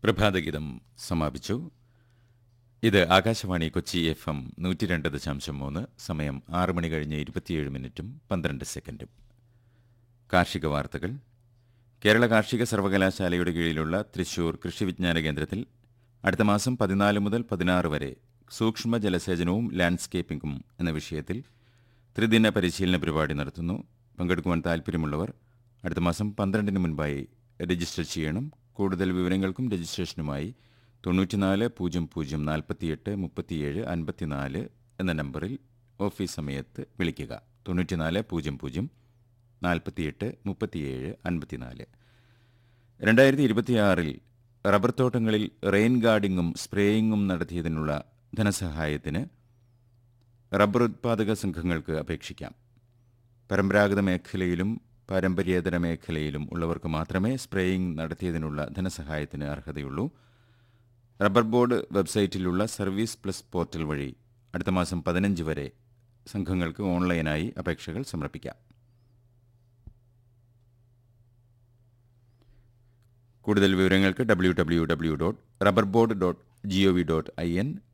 പ്രഭാതഗീതം സമാപിച്ചു ഇത് Akashvani Kochi F M നൂറ്റി രണ്ട് ദശാംശം മൂന്ന് സമയം ആറ് മണി കഴിഞ്ഞ് ഇരുപത്തിയേഴ് മിനിറ്റും പന്ത്രണ്ട് സെക്കൻഡും കാർഷിക വാർത്തകൾ കേരള കാർഷിക സർവകലാശാലയുടെ കീഴിലുള്ള തൃശൂർ കൃഷി വിജ്ഞാന കേന്ദ്രത്തിൽ അടുത്ത മാസം പതിനാല് മുതൽ പതിനാറ് വരെ സൂക്ഷ്മ ജലസേചനവും ലാൻഡ്സ്കേപ്പിംഗും എന്ന വിഷയത്തിൽ ത്രിദിന പരിശീലന പരിപാടി നടത്തുന്നു പങ്കെടുക്കുവാൻ താൽപ്പര്യമുള്ളവർ അടുത്ത മാസം പന്ത്രണ്ടിന് മുൻപായി രജിസ്റ്റർ ചെയ്യണം കൂടുതൽ വിവരങ്ങൾക്കും രജിസ്ട്രേഷനുമായി തൊണ്ണൂറ്റിനാല് പൂജ്യം പൂജ്യം നാൽപ്പത്തിയെട്ട് മുപ്പത്തിയേഴ് അൻപത്തിനാല് എന്ന നമ്പറിൽ ഓഫീസ് സമയത്ത് വിളിക്കുക തൊണ്ണൂറ്റിനാല് പൂജ്യം പൂജ്യം നാൽപ്പത്തിയെട്ട് മുപ്പത്തിയേഴ് അൻപത്തിനാല് രണ്ടായിരത്തി ഇരുപത്തിയാറിൽ റബ്ബർ തോട്ടങ്ങളിൽ റെയിൻ ഗാർഡിങ്ങും സ്പ്രേയിങ്ങും നടത്തിയതിനുള്ള ധനസഹായത്തിന് റബ്ബർ ഉത്പാദക സംഘങ്ങൾക്ക് അപേക്ഷിക്കാം പരമ്പരാഗത മേഖലയിലും പാരമ്പര്യേതര മേഖലയിലും ഉള്ളവർക്ക് മാത്രമേ സ്പ്രേയിംഗ് നടത്തിയതിനുള്ള ധനസഹായത്തിന് അർഹതയുള്ളൂ റബ്ബർ ബോർഡ് വെബ്സൈറ്റിലുള്ള സർവീസ് പ്ലസ് പോർട്ടൽ വഴി അടുത്ത മാസം പതിനഞ്ച് വരെ സംഘങ്ങൾക്ക് ഓൺലൈനായി അപേക്ഷകൾ സമർപ്പിക്കാം കൂടുതൽ വിവരങ്ങൾക്ക് W W W dot rubber board dot G O V dot I N